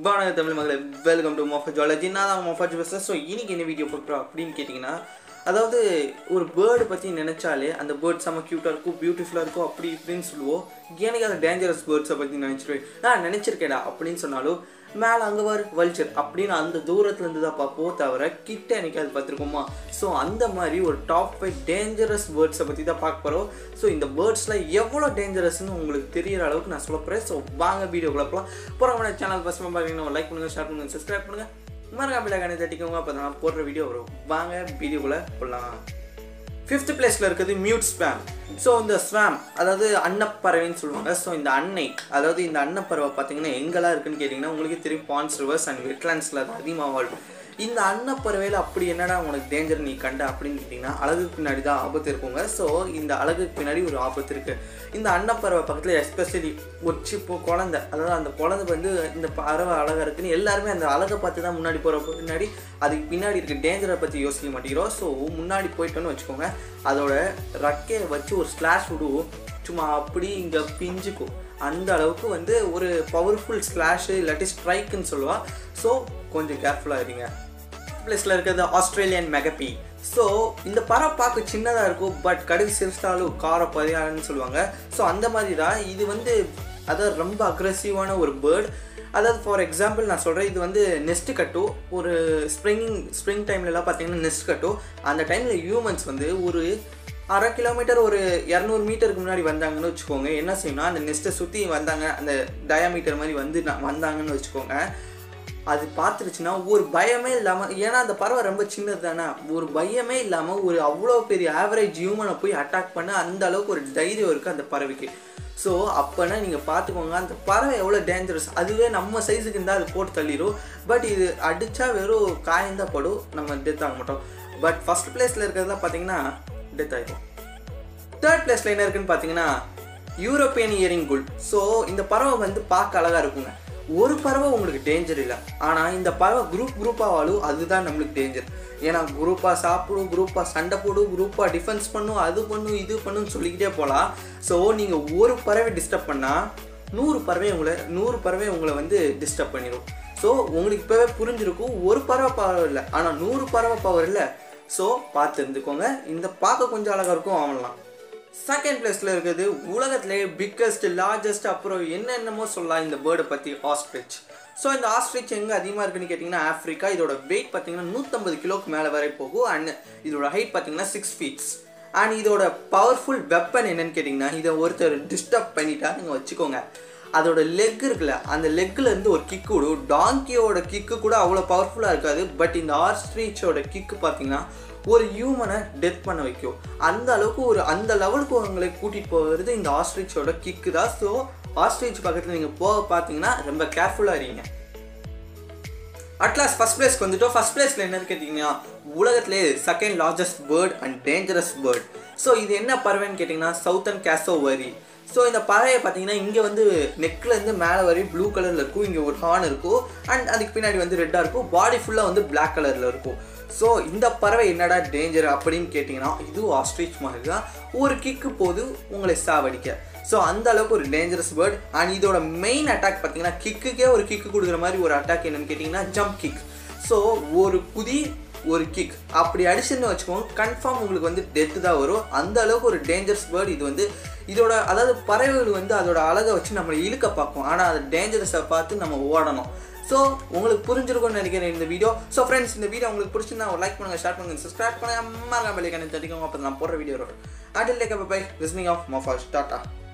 வணக்கம் தமிழ் மகளே welcome to மொஃபா zoology நான் தான் மொஃபா பேசுகிறேன் ஸோ இன்னைக்கு என்ன வீடியோ போட்டுறோம் அப்படின்னு கேட்டிங்கன்னா அதாவது ஒரு பேர்டு பற்றி நினச்சாலே அந்த பேர்ட் செம்ம க்யூட்டாக இருக்கும் பியூட்டிஃபுல்லாக இருக்கும் அப்படி இப்படின்னு சொல்லுவோம் எனக்கு அந்த டேஞ்சரஸ் பேர்ட்ஸை பற்றி நினச்சிருவேன் நான் நினச்சிருக்கேடா அப்படின்னு சொன்னாலும் மேலே அங்கே வரு வல்ச்சர் அப்படின்னு அந்த தூரத்துலேருந்து தான் பார்ப்போம் தவிர கிட்ட எனக்கு அது பார்த்துருக்கோமா ஸோ அந்த மாதிரி ஒரு டாப் ஃபைவ் டேஞ்சரஸ் பேர்ட்ஸை பற்றி தான் பார்க்க போகிறோம் ஸோ இந்த பேர்ட்ஸில் எவ்வளோ டேஞ்சரஸ்னு உங்களுக்கு தெரியிற அளவுக்கு நான் சொல்ல போகிறேன் ஸோ வாங்க வீடியோக்குள்ள போகலாம் போகிறவங்க சேனல் ஃபஸ்ட் பார்த்தீங்கன்னா லைக் பண்ணுங்கள் ஷேர் பண்ணுங்கள் சப்ஸ்கிரைப் பண்ணுங்கள் மறக்காம கணக்கு தட்டிக்கோங்க அப்போ நான் போடுற வீடியோ வரும் வாங்க வீடியோக்குள்ளே போடலாம் ஃபிஃப்த் பிளேஸில் இருக்குது மியூட் ஸ்பேம் ஸோ இந்த ஸ்வாம் அதாவது அன்னப்பறவைன்னு சொல்லுவாங்க ஸோ இந்த அன்னை அதாவது இந்த அன்னப்பறவை பார்த்தீங்கன்னா எங்கெல்லாம் இருக்குன்னு கேட்டிங்கன்னா உங்களுக்கு தெரியும் பான்ஸ் ரிவர்ஸ் அண்ட் வெட்லாண்ட்ஸில் தான் அதிகமாக வாழும் இந்த அன்னப்பறவையில் அப்படி என்னடா உனக்கு டேஞ்சர் நீ கண்ட அப்படின்னு கேட்டிங்கன்னா அழகுக்கு பின்னாடி தான் ஆபத்து இருக்குங்க ஸோ இந்த அழகுக்கு பின்னாடி ஒரு ஆபத்து இருக்குது இந்த அன்னப்பறவை பக்கத்தில் எஸ்பெஷலி ஒரு சிப்பு குழந்தை அதாவது அந்த குழந்தை வந்து இந்த பறவை அழகாக இருக்குன்னு எல்லாருமே அந்த அழகை பார்த்து தான் முன்னாடி போகிற பின்னாடி அதுக்கு பின்னாடி இருக்க டேஞ்சரை பற்றி யோசிக்க மாட்டேங்கிறோம் ஸோ முன்னாடி போயிட்டோன்னு வச்சுக்கோங்க அதோட ரக்கையை வச்சு ஒரு ஸ்லாஷ் விடுவோம் சும்மா அப்படி இங்கே பிஞ்சுக்கும் அந்த அளவுக்கு வந்து ஒரு பவர்ஃபுல் ஸ்லாஷு இல்லாட்டி ஸ்ட்ரைக்குன்னு சொல்லுவா ஸோ கொஞ்சம் கேர்ஃபுல்லாக இருங்க பிளேஸில் இருக்கிறது ஆஸ்திரேலியன் மெகப்பி ஸோ இந்த பறவை பார்க்க சின்னதாக இருக்கும் பட் கடுகு சிரிச்சாலும் கார பதினாலுன்னு சொல்லுவாங்க ஸோ அந்த மாதிரி தான் இது வந்து அதாவது ரொம்ப அக்ரெசிவான ஒரு பேர்ட் அதாவது ஃபார் எக்ஸாம்பிள் நான் சொல்கிறேன் இது வந்து நெஸ்ட் கட்டும் ஒரு ஸ்ப்ரிங் ஸ்ப்ரிங் டைம்லலாம் பார்த்தீங்கன்னா நெஸ்ட் கட்டும் அந்த டைமில் ஹியூமன்ஸ் வந்து ஒரு அரை கிலோமீட்டர் ஒரு இரநூறு மீட்டருக்கு முன்னாடி வந்தாங்கன்னு வச்சுக்கோங்க என்ன செய்யணும்னா அந்த நெஸ்ட்டை சுற்றி வந்தாங்க அந்த டயாமீட்டர் மாதிரி வந்து நான் வந்தாங்கன்னு வச்சுக்கோங்க அது பார்த்துருச்சுன்னா ஒரு பயமே இல்லாமல் ஏன்னா அந்த பறவை ரொம்ப சின்னது தானே ஒரு பயமே இல்லாமல் ஒரு அவ்வளோ பெரிய ஆவரேஜ் ஹியூமனை போய் அட்டாக் பண்ண அந்த அளவுக்கு ஒரு தைரியம் இருக்குது அந்த பறவைக்கு ஸோ அப்போனா நீங்கள் பார்த்துக்கோங்க அந்த பறவை எவ்வளோ டேஞ்சரஸ் அதுவே நம்ம சைஸுக்கு இருந்தால் அது போட்டு தள்ளிடும் பட் இது அடித்தா வெறும் காயந்தான் படும் நம்ம டெத் ஆக மாட்டோம் பட் ஃபஸ்ட் பிளேஸில் இருக்கிறதுலாம் பார்த்தீங்கன்னா டெத் ஆகிடும் தேர்ட் பிளேஸில் என்ன இருக்குன்னு பார்த்தீங்கன்னா யூரோப்பியன் இயரிங் குல் ஸோ இந்த பறவை வந்து பார்க்க அழகாக இருக்குங்க ஒரு பறவை உங்களுக்கு டேஞ்சர் இல்லை ஆனால் இந்த பறவை குரூப் குரூப்பாக வாழும் அதுதான் நம்மளுக்கு டேஞ்சர் ஏன்னா குரூப்பாக சாப்பிடும் குரூப்பாக சண்டை போடும் குரூப்பாக டிஃபென்ஸ் பண்ணும் அது பண்ணும் இது பண்ணுன்னு சொல்லிக்கிட்டே போகலாம் ஸோ நீங்கள் ஒரு பறவை டிஸ்டர்ப் பண்ணால் நூறு பறவை உங்களை நூறு பறவை உங்களை வந்து டிஸ்டர்ப் பண்ணிடும் ஸோ உங்களுக்கு இப்போவே புரிஞ்சிருக்கும் ஒரு பறவை பவர் இல்லை ஆனால் நூறு பறவை பவர் இல்லை ஸோ பார்த்து இருந்துக்கோங்க இந்த பார்க்க கொஞ்சம் அழகாக இருக்கும் ஆகலாம் செகண்ட் பிளேஸில் இருக்கிறது உலகத்திலே பிக்கஸ்ட் லார்ஜஸ்ட் அப்புறம் என்னென்னமோ சொல்லலாம் இந்த பேர்டை பற்றி ஆஸ்ட்ரிச் ஸோ இந்த ஆஸ்ட்ரிச் எங்கே அதிகமாக இருக்குன்னு கேட்டிங்கன்னா ஆஃப்ரிக்கா இதோட வெயிட் பார்த்தீங்கன்னா நூற்றம்பது கிலோக்கு மேலே வரை போகும் அண்ட் இதோட ஹைட் பார்த்தீங்கன்னா சிக்ஸ் ஃபீட்ஸ் அண்ட் இதோட பவர்ஃபுல் வெப்பன் என்னன்னு கேட்டிங்கன்னா இதை ஒருத்தர் டிஸ்டர்ப் பண்ணிட்டா நீங்கள் வச்சுக்கோங்க அதோட லெக் இருக்குல்ல அந்த லெக்கில் இருந்து ஒரு கிக்கு விடும் டாங்கியோட கிக்கு கூட அவ்வளோ பவர்ஃபுல்லாக இருக்காது பட் இந்த ஆஸ்ட்ரிச்சோட கிக்கு பார்த்தீங்கன்னா ஒரு ஹியூமனை டெத் பண்ண வைக்கும் அந்த அளவுக்கு ஒரு அந்த லெவலுக்கு உங்களை கூட்டிகிட்டு போகிறது இந்த ஆஸ்ட்ரிச்சோட கிக்கு தான் ஸோ ஆஸ்ட்ரிச் பக்கத்தில் நீங்கள் போக பார்த்தீங்கன்னா ரொம்ப கேர்ஃபுல்லாக இருங்க அட்லாஸ் ஃபஸ்ட் பிளேஸ்க்கு வந்துட்டோம் ஃபஸ்ட் பிளேஸில் என்னன்னு கேட்டிங்கன்னா உலகத்திலே second largest bird and dangerous bird so இது என்ன பறவைன்னு கேட்டிங்கன்னா சவுத்தன் கேசோவரி ஸோ இந்த பறவையை பார்த்தீங்கன்னா இங்கே வந்து நெக்லேருந்து மேலே வரையும் ப்ளூ கலரில் இருக்கும் இங்கே ஒரு ஹார்ன் இருக்கும் அண்ட் அதுக்கு பின்னாடி வந்து ரெட்டாக இருக்கும் பாடி ஃபுல்லாக வந்து பிளாக் கலரில் இருக்கும் ஸோ இந்த பறவை என்னடா டேஞ்சர் அப்படின்னு கேட்டிங்கன்னா இதுவும் ஆஸ்ட்ரிச் மாதிரி தான் ஒரு கிக்கு போது உங்களை சாவடிக்க ஸோ அந்த அளவுக்கு ஒரு டேஞ்சரஸ் பேர்ட் அண்ட் இதோட மெயின் அட்டாக் பார்த்தீங்கன்னா கிக்குக்கே ஒரு கிக்கு கொடுக்குற மாதிரி ஒரு அட்டாக் என்னன்னு கேட்டிங்கன்னா ஜம்ப் கிக் ஸோ ஒரு குதி ஒரு கிக் அப்படி அடிச்சுன்னு வச்சுக்கோங்க கன்ஃபார்ம் உங்களுக்கு வந்து டெத்து தான் வரும் அந்த அளவுக்கு ஒரு டேஞ்சரஸ் பேர்டு இது வந்து இதோட அதாவது பறவைகள் வந்து அதோட அழகை வச்சு நம்மளை இழுக்க பார்க்கும் ஆனால் அது டேஞ்சரஸை பார்த்து நம்ம ஓடணும் ஸோ உங்களுக்கு புரிஞ்சிருக்கும்னு நினைக்கிறேன் இந்த வீடியோ ஸோ ஃப்ரெண்ட்ஸ் இந்த வீடியோ உங்களுக்கு பிடிச்சிருந்தா ஒரு லைக் பண்ணுங்கள் ஷேர் பண்ணுங்கள் சப்ஸ்கிரைப் பண்ணுங்கள் அம்மா பெல்லைக்கான தட்டிக்கோங்க அப்போ நான் போடுற வீடியோ வரும் அடில் லேக்க பை லிஸ்னிங் ஆஃப் மஃபாஸ் டாட்டா